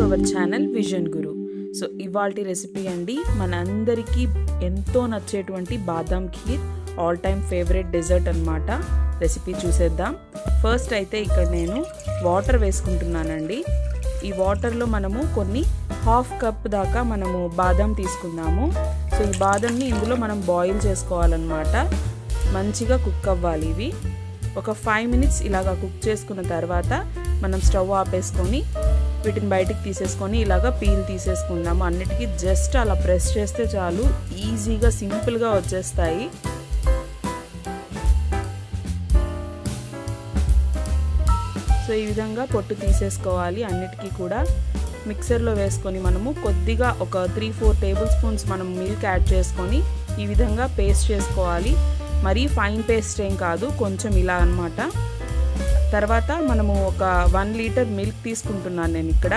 hour channel vision Guru so ఇవాల్టి recipe అండి మనందరికీ ఎంతో నచ్చేటువంటి badam kheer all time favourite dessert అనమాట రెసిపీ చూసేద్దాం ఫస్ట్ అయితే ఇక్కడ నేను వాటర్ వేసుకుంటున్నానండి ఈ వాటర్లో మనము కొన్ని హాఫ్ కప్ దాకా మనము బాదం తీసుకుందాము సో ఈ బాదంని ఇందులో మనం బాయిల్ చేసుకోవాలన్నమాట మంచిగా కుక్ అవ్వాలి ఇవి ఒక ఫైవ్ మినిట్స్ ఇలాగా కుక్ చేసుకున్న తర్వాత మనం స్టవ్ ఆపేసుకొని వీటిని బయటికి తీసేసుకొని ఇలాగ పీల్ తీసేసుకుందాము అన్నిటికీ జస్ట్ అలా ప్రెస్ చేస్తే చాలు ఈజీగా సింపుల్గా వచ్చేస్తాయి సో ఈ విధంగా పొట్టు తీసేసుకోవాలి అన్నిటికీ కూడా మిక్సర్లో వేసుకొని మనము కొద్దిగా ఒక త్రీ ఫోర్ టేబుల్ స్పూన్స్ మనం మిల్క్ యాడ్ చేసుకొని ఈ విధంగా పేస్ట్ చేసుకోవాలి మరీ ఫైన్ పేస్ట్ ఏం కాదు కొంచెం ఇలా అనమాట తర్వాత మనము ఒక వన్ లీటర్ మిల్క్ తీసుకుంటున్నాను నేను ఇక్కడ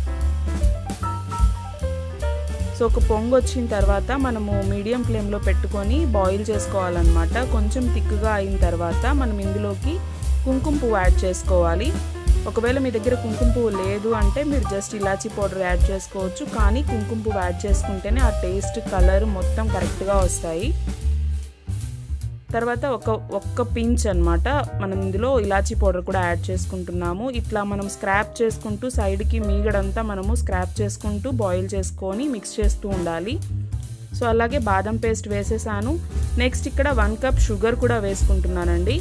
సో ఒక పొంగు వచ్చిన తర్వాత మనము మీడియం ఫ్లేమ్లో పెట్టుకొని బాయిల్ చేసుకోవాలన్నమాట కొంచెం తిక్కుగా అయిన తర్వాత మనం ఇందులోకి కుంకుమ పువ్వు యాడ్ చేసుకోవాలి ఒకవేళ మీ దగ్గర కుంకుమ పువ్వు లేదు అంటే మీరు జస్ట్ ఇలాచీ పౌడర్ యాడ్ చేసుకోవచ్చు కానీ కుంకుమ పువ్వు యాడ్ చేసుకుంటేనే ఆ టేస్ట్ కలర్ మొత్తం కరెక్ట్గా వస్తాయి తర్వాత ఒక ఒక్క పించ్ అనమాట మనం ఇందులో ఇలాచీ పౌడర్ కూడా యాడ్ చేసుకుంటున్నాము ఇట్లా మనం స్క్రాప్ చేసుకుంటూ సైడ్కి మీగడంతా మనము స్క్రాప్ చేసుకుంటూ బాయిల్ చేసుకొని మిక్స్ చేస్తూ ఉండాలి సో అలాగే బాదం పేస్ట్ వేసేసాను నెక్స్ట్ ఇక్కడ వన్ కప్ షుగర్ కూడా వేసుకుంటున్నానండి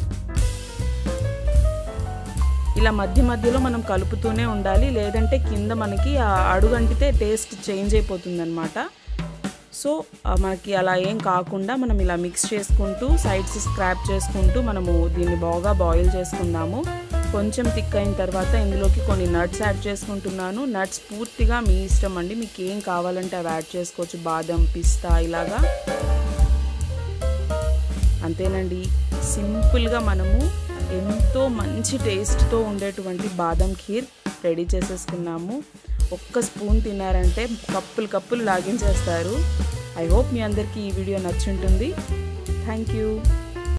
ఇలా మధ్య మధ్యలో మనం కలుపుతూనే ఉండాలి లేదంటే కింద మనకి అడుగంటితే టేస్ట్ చేంజ్ అయిపోతుంది అనమాట సో మనకి అలా ఏం కాకుండా మనం ఇలా మిక్స్ చేసుకుంటూ సైడ్స్ స్క్రాప్ చేసుకుంటూ మనము దీన్ని బాగా బాయిల్ చేసుకుందాము కొంచెం థిక్ అయిన తర్వాత ఇందులోకి కొన్ని నట్స్ యాడ్ చేసుకుంటున్నాను నట్స్ పూర్తిగా మీ ఇష్టం అండి మీకు ఏం కావాలంటే అవి యాడ్ చేసుకోవచ్చు బాదం పిస్తా ఇలాగా అంతేనండి సింపుల్గా మనము ఎంతో మంచి టేస్ట్తో ఉండేటువంటి బాదం ఖీర్ రెడీ చేసేసుకున్నాము ఒక్క స్పూన్ తిన్నారంటే కప్పులు కప్పులు లాగించేస్తారు ఐ హోప్ మీ అందరికీ ఈ వీడియో నచ్చుంటుంది థ్యాంక్ యూ